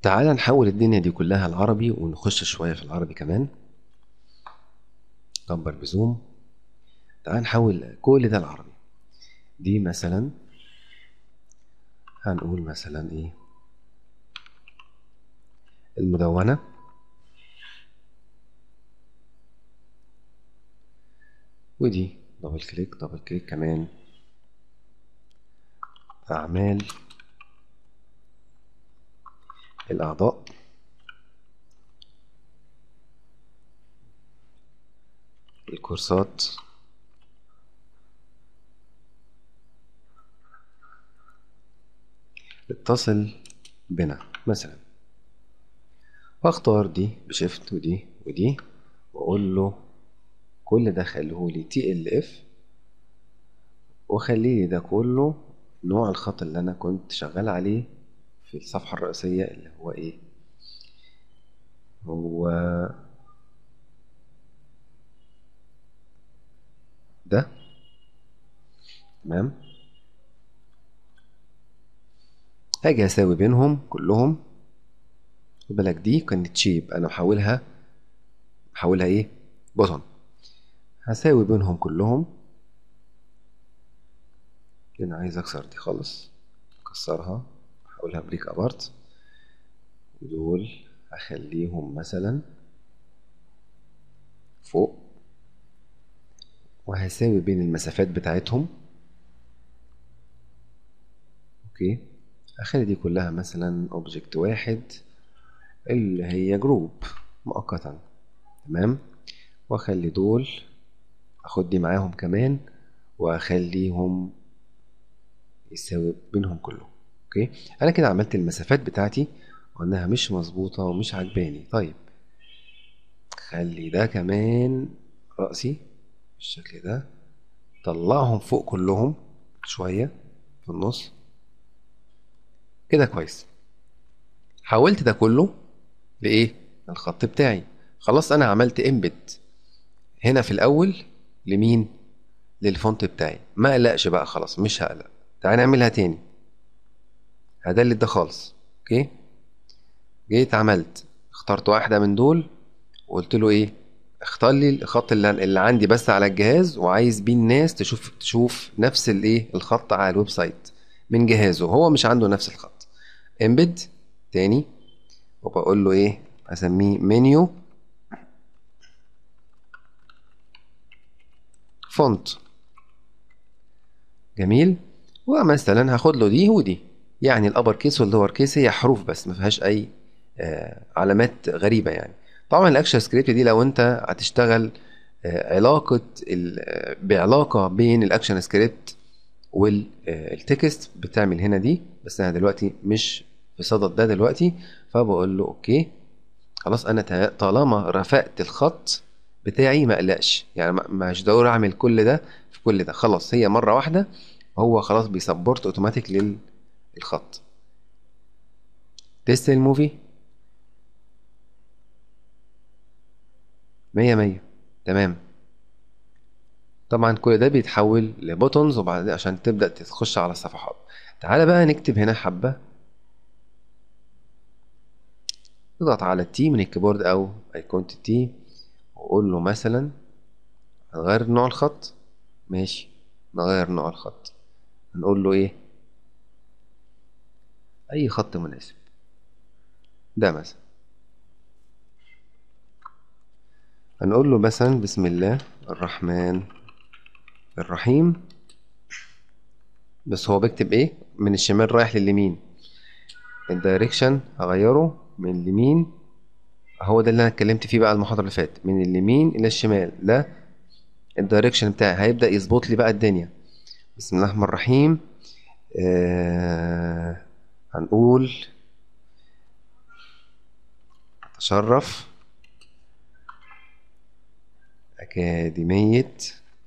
تعال نحول الدنيا دي كلها العربي ونخش شوية في العربي كمان كبر بزوم تعال نحول كل ده العربي دي مثلا هنقول مثلا ايه المدونة ودي دبل كليك دبل كليك كمان أعمال الأعضاء الكورسات اتصل بنا مثلا واختار دي بشيفت ودي ودي واقول له كل ده خليه لي تي ال اف وخلي لي ده كله نوع الخط اللي انا كنت شغال عليه في الصفحة الرئيسية اللي هو ايه هو ده تمام هاجي اساوي بينهم كلهم خد بالك دي كانت شيب انا محولها محولها ايه بوتون هساوي بينهم كلهم انا عايز اكسر دي خالص اكسرها احولها بريك ابارت ودول هخليهم مثلا فوق وهساوي بين المسافات بتاعتهم اوكي اخلي دي كلها مثلا اوبجكت واحد اللي هي جروب مؤقتا تمام واخلي دول اخد دي معاهم كمان واخليهم يساوي بينهم كلهم اوكي انا كده عملت المسافات بتاعتي وانها مش مظبوطه ومش عجباني طيب خلي ده كمان رأسي بالشكل ده طلعهم فوق كلهم شوية في النص كده كويس حولت ده كله لإيه؟ الخط بتاعي خلاص أنا عملت امبت هنا في الأول لمين؟ للفونت بتاعي ما قلقش بقى خلاص مش هقلق تعالى نعملها تاني هدلت ده خالص اوكي جيت عملت اخترت واحدة من دول وقلت له ايه اختار لي الخط اللي, اللي عندي بس على الجهاز وعايز بيه الناس تشوف تشوف نفس الايه الخط على الويب سايت من جهازه هو مش عنده نفس الخط امبد تاني وبقول له ايه اسميه منيو فونت جميل ومثلا هاخد له دي ودي يعني الابر كيس واللور كيس هي حروف بس ما فيهاش اي آه علامات غريبه يعني طبعا الاكشن سكريبت دي لو انت هتشتغل آه علاقه بعلاقه بين الاكشن سكريبت والتكست بتعمل هنا دي بس انا دلوقتي مش في صدد ده دلوقتي فبقول له اوكي خلاص انا طالما رفعت الخط بتاعي ما اقلقش يعني مش ضروري اعمل كل ده في كل ده خلاص هي مره واحده هو خلاص بيسبورت اوتوماتيك للخط تيست الموفي مية مية تمام طبعا كل ده بيتحول لبوتونز وبعد عشان تبدأ تخش على الصفحات تعالى بقى نكتب هنا حبة اضغط على التي من الكيبورد او ايقونة التي وقول له مثلا هنغير نوع الخط ماشي نغير نوع الخط هنقول له ايه اي خط مناسب ده مثلا هنقول له مثلا بسم الله الرحمن الرحيم بس هو بيكتب ايه من الشمال رايح لليمين الدايركشن هغيره من اليمين هو ده اللي انا اتكلمت فيه بقى المحاضره اللي فاتت من اليمين الى الشمال ده الدايركشن بتاعي هيبدا يظبط لي بقى الدنيا بسم الله الرحمن الرحيم آه هنقول تشرف أكاديمية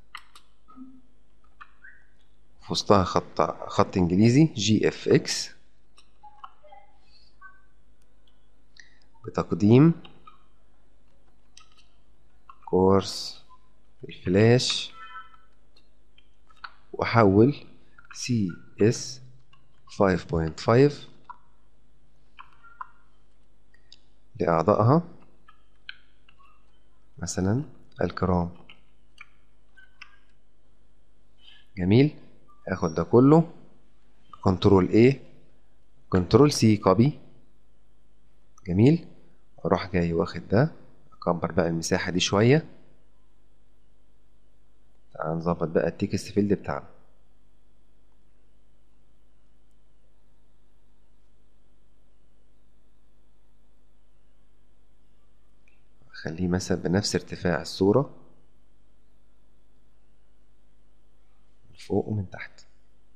في وسطها خط خط إنجليزي جي اف اكس بتقديم كورس الفلاش وأحول سي اس 5.5 لأعضائها مثلا الكرام جميل اخد ده كله كنترول A كنترول سي كوبي جميل اروح جاي واخد ده اكبر بقى المساحة دي شوية تعال نظبط بقى التكست فيلد بتاعنا خليه مثلا بنفس ارتفاع الصورة من فوق ومن تحت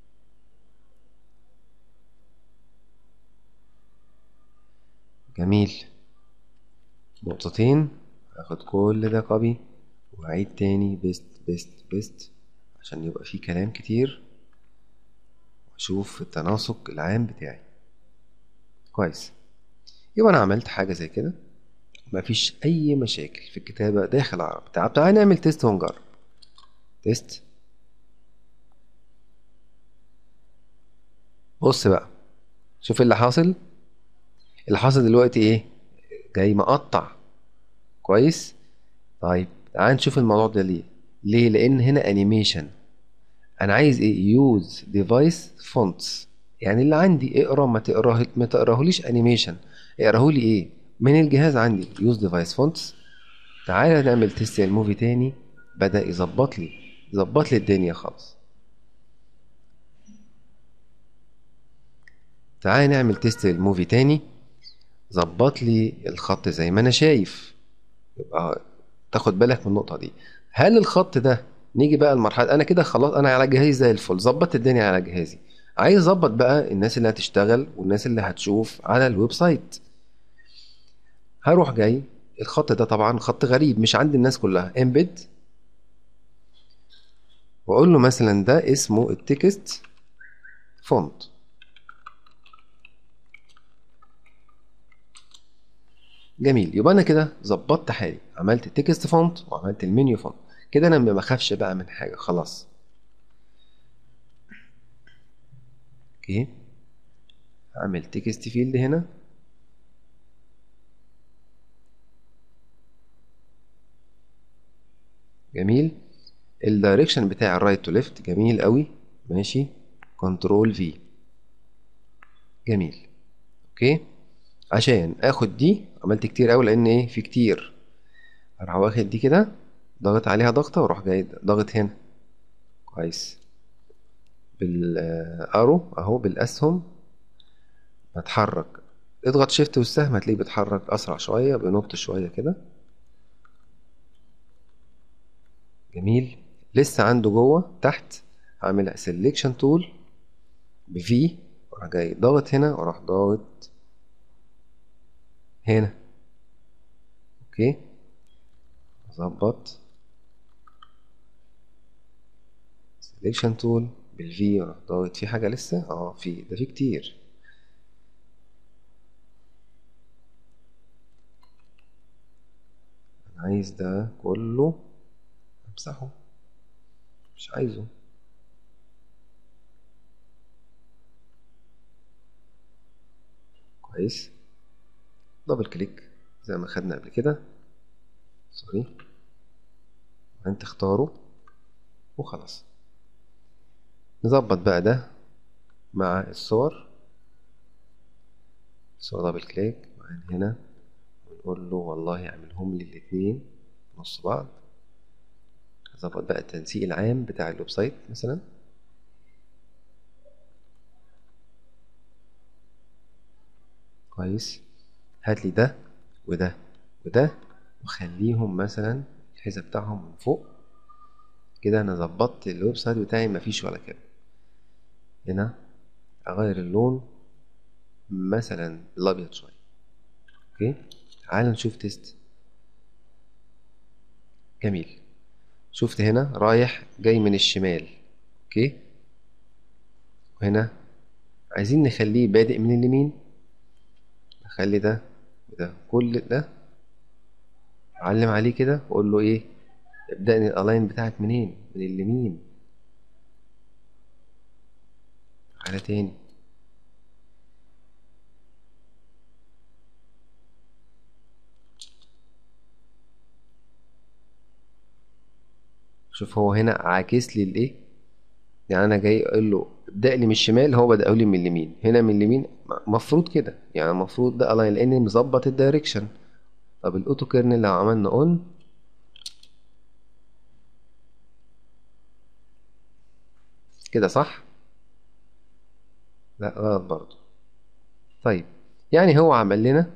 جميل نقطتين هاخد كل ده كوبي وأعيد تاني بيست بيست بيست عشان يبقى فيه كلام كتير وأشوف التناسق العام بتاعي كويس يبقى أنا عملت حاجة زي كده مفيش أي مشاكل في الكتابة داخل عربي تعال تعال نعمل تيست ونجرب تيست بص بقى شوف اللي حاصل اللي حاصل دلوقتي ايه جاي مقطع كويس طيب تعال نشوف الموضوع ده ليه ليه لان هنا انيميشن انا عايز ايه يوز ديفايس فونتس يعني اللي عندي اقرا ما تقراه ما تقراهوليش انيميشن اقراهولي ايه من الجهاز عندي يوز ديفايس فونتس تعالى نعمل تيست الموفي تاني بدأ يظبط لي يظبط لي الدنيا خالص تعالى نعمل تيست الموفي تاني ظبط لي الخط زي ما انا شايف يبقى تاخد بالك من النقطه دي هل الخط ده نيجي بقى لمرحله انا كده خلاص انا على جهازي زي الفل ظبطت الدنيا على جهازي عايز اظبط بقى الناس اللي هتشتغل والناس اللي هتشوف على الويب سايت هروح جاي الخط ده طبعا خط غريب مش عند الناس كلها embed واقول له مثلا ده اسمه التكست فونت جميل يبقى انا كده ظبطت حالي عملت التكست فونت وعملت المنيو فونت كده انا ما بخافش بقى من حاجه خلاص اوكي هعمل تكست فيلد هنا جميل الدايركشن بتاع الرايت تو ليفت جميل قوي ماشي كنترول في جميل اوكي عشان اخد دي عملت كتير قوي لان ايه في كتير اروح واخد دي كده ضغط عليها ضغطه واروح جاي ضاغط هنا كويس بالارو اهو بالاسهم بتحرك اضغط شيفت والسهم هتلاقيه بيتحرك اسرع شويه بنبط شويه كده جميل لسه عنده جوه تحت هعمل سيلكشن تول بفي واروح جاي ضاغط هنا واروح ضاغط هنا اوكي اظبط سيلكشن تول بالفي واروح ضاغط في حاجه لسه اه في ده في كتير انا عايز ده كله امسحه مش عايزه كويس دبل كليك زي ما خدنا قبل كده سوري وبعدين تختاره وخلاص نظبط بقى ده مع الصور صور دبل كليك وبعدين هنا ونقول له والله اعملهم لي الاتنين نص بعض هظبط بقى التنسيق العام بتاع الويب سايت مثلا كويس هات لي ده وده وده وخليهم مثلا الحذاء بتاعهم من فوق كده انا ظبطت الويب سايت بتاعي مفيش ولا كده هنا اغير اللون مثلا الابيض شويه اوكي تعال نشوف تيست جميل شفت هنا رايح جاي من الشمال اوكي وهنا عايزين نخليه بادئ من اليمين نخلي ده وده كل ده علم عليه كده وقول له ايه ابدأني الالاين بتاعك منين من اليمين على تاني شوف هو هنا عاكس لي الايه يعني انا جاي اقول له ابدا لي من الشمال هو بدا لي من اليمين هنا من اليمين مفروض كده يعني المفروض ده الاين لان مظبط الدايركشن طب الاوتو كيرنل لو عملنا اون كده صح لا غلط برضو طيب يعني هو عمل لنا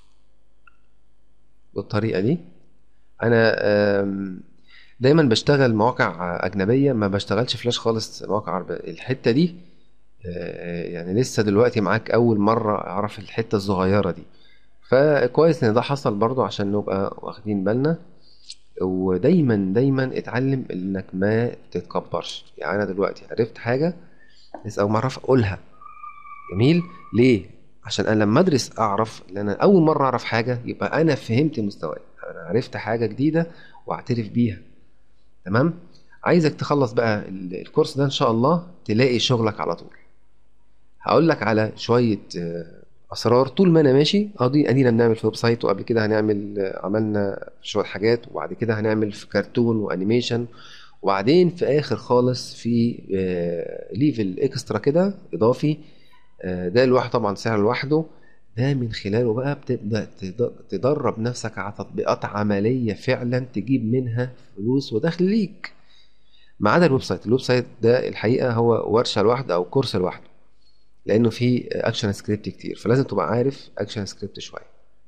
بالطريقة دي انا آم، دايما بشتغل مواقع اجنبية ما بشتغلش فلاش خالص مواقع عربية الحتة دي آه، يعني لسه دلوقتي معاك اول مرة اعرف الحتة الصغيرة دي فكويس ان ده حصل برضو عشان نبقى واخدين بالنا ودايما دايما اتعلم انك ما تتكبرش يعني انا دلوقتي عرفت حاجة بس اول مرة اعرف اقولها جميل ليه عشان انا لما ادرس اعرف ان انا اول مره اعرف حاجه يبقى انا فهمت مستواي انا عرفت حاجه جديده واعترف بيها تمام عايزك تخلص بقى ال- الكورس ده ان شاء الله تلاقي شغلك على طول هقول لك على شويه آه، اسرار طول ما انا ماشي ادي ادينا بنعمل في ويب سايت وقبل كده هنعمل آه، عملنا شويه حاجات وبعد كده هنعمل في كرتون وانيميشن وبعدين في اخر خالص في آه، ليفل اكسترا كده اضافي آه، ده لوحده طبعا سعر لوحده ده من خلاله بقى بتبدأ تد- تدرب نفسك على تطبيقات عملية فعلا تجيب منها فلوس ودخل ليك ما عدا الويب سايت الويب سايت ده الحقيقة هو ورشة لوحده أو كورس لوحده لأنه فيه أكشن سكريبت كتير فلازم تبقى عارف أكشن سكريبت شوية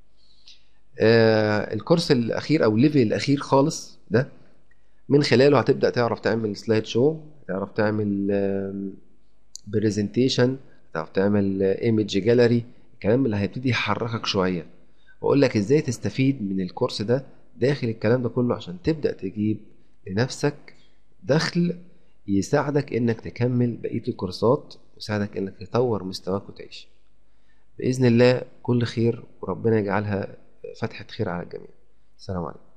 آه الكورس الأخير أو الليفل الأخير خالص ده من خلاله هتبدأ تعرف تعمل سلايد شو تعرف تعمل برزنتيشن تعرف تعمل ايمج جاليري الكلام اللي هيبتدي يحركك شوية واقول لك ازاي تستفيد من الكورس ده داخل الكلام ده كله عشان تبدأ تجيب لنفسك دخل يساعدك انك تكمل بقية الكورسات ويساعدك انك تطور مستواك وتعيش بإذن الله كل خير وربنا يجعلها فتحة خير على الجميع السلام عليكم